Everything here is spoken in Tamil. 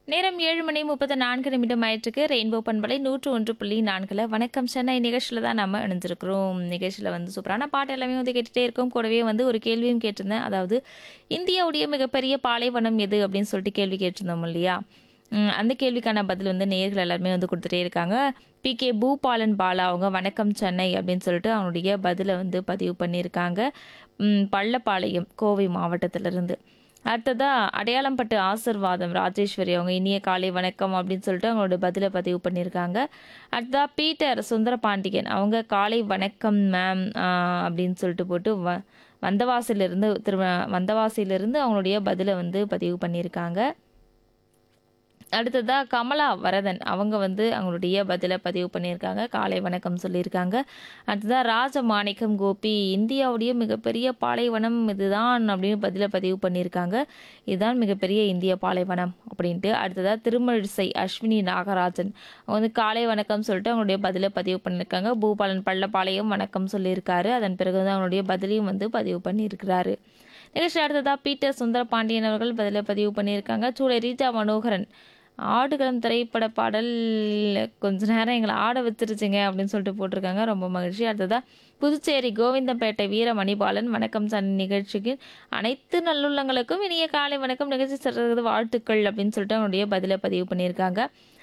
நேரம் ஏழு மணி முப்பத்து நான்கு நிமிடம் ஆயிட்டுருக்கு ரெயின்போ பண்பலை நூற்று ஒன்று புள்ளி நான்கில் வணக்கம் சென்னை நிகழ்ச்சியில் தான் நம்ம இணைஞ்சிருக்கிறோம் நிகழ்ச்சியில் வந்து சூப்பரான பாட்டு எல்லாமே வந்து கேட்டுகிட்டே இருக்கோம் கூடவே வந்து ஒரு கேள்வியும் கேட்டிருந்தேன் அதாவது இந்தியாவுடைய மிகப்பெரிய பாலைவனம் எது அப்படின்னு சொல்லிட்டு கேள்வி கேட்டிருந்தோம் இல்லையா ம், அந்த கேள்விக்கான பதில் வந்து நேயர்கள் எல்லாருமே வந்து கொடுத்துட்டே இருக்காங்க பி கே பூபாலன் பாலா அவங்க வணக்கம் சென்னை அப்படின்னு சொல்லிட்டு அவங்களுடைய பதிலை வந்து பதிவு பண்ணியிருக்காங்க ம், பள்ளப்பாளையம் கோவை மாவட்டத்திலிருந்து அடுத்ததா அடையாளம்பட்டு ஆசிர்வாதம் ராஜேஸ்வரி அவங்க இனிய காலை வணக்கம் அப்படின்னு சொல்லிட்டு அவங்களோட பதிலை பதிவு பண்ணியிருக்காங்க அடுத்ததா பீட்டர் சுந்தரபாண்டியன் அவங்க காலை வணக்கம் மேம் அப்படின்னு சொல்லிட்டு போட்டு வ வந்தவாசிலிருந்து திரு வந்தவாசியிலிருந்து அவங்களுடைய பதிலை வந்து பதிவு பண்ணியிருக்காங்க அடுத்ததா கமலா வரதன் அவங்க வந்து அவங்களுடைய பதிலை பதிவு பண்ணியிருக்காங்க காலை வணக்கம் சொல்லியிருக்காங்க அடுத்ததா ராஜமாணிக்கம் கோபி இந்தியாவுடைய மிகப்பெரிய பாலைவனம் இதுதான் அப்படின்னு பதிலை பதிவு பண்ணியிருக்காங்க இதுதான் மிகப்பெரிய இந்திய பாலைவனம் அப்படின்ட்டு அடுத்ததா திருமழிசை அஸ்வினி நாகராஜன் அவங்க வந்து காலை வணக்கம் சொல்லிட்டு அவங்களுடைய பதிலை பதிவு பண்ணியிருக்காங்க பூபாலன் பள்ளப்பாளையம் வணக்கம் சொல்லியிருக்காரு அதன் பிறகு வந்து அவங்களுடைய பதிலையும் வந்து பதிவு பண்ணியிருக்கிறாரு நிகழ்ச்சி அடுத்ததா பீட்டர் சுந்தர பாண்டியன் அவர்கள் பதிலை பதிவு பண்ணியிருக்காங்க சூளை ரீஜா மனோகரன் ஆடுகளம் திரைப்பட பாடல் கொஞ்ச நேரம் எங்களை ஆட வச்சிருச்சுங்க அப்படின்னு சொல்லிட்டு போட்டிருக்காங்க ரொம்ப மகிழ்ச்சி அடுத்ததா புதுச்சேரி கோவிந்தம்பேட்டை வீர மணிபாலன் வணக்கம் சன் நிகழ்ச்சிக்கு அனைத்து நல்லுள்ளங்களுக்கும் இனிய காலை வணக்கம் நிகழ்ச்சி சிறந்தது வாழ்த்துக்கள் அப்படின்னு சொல்லிட்டு அவங்களுடைய பதிலை பதிவு பண்ணியிருக்காங்க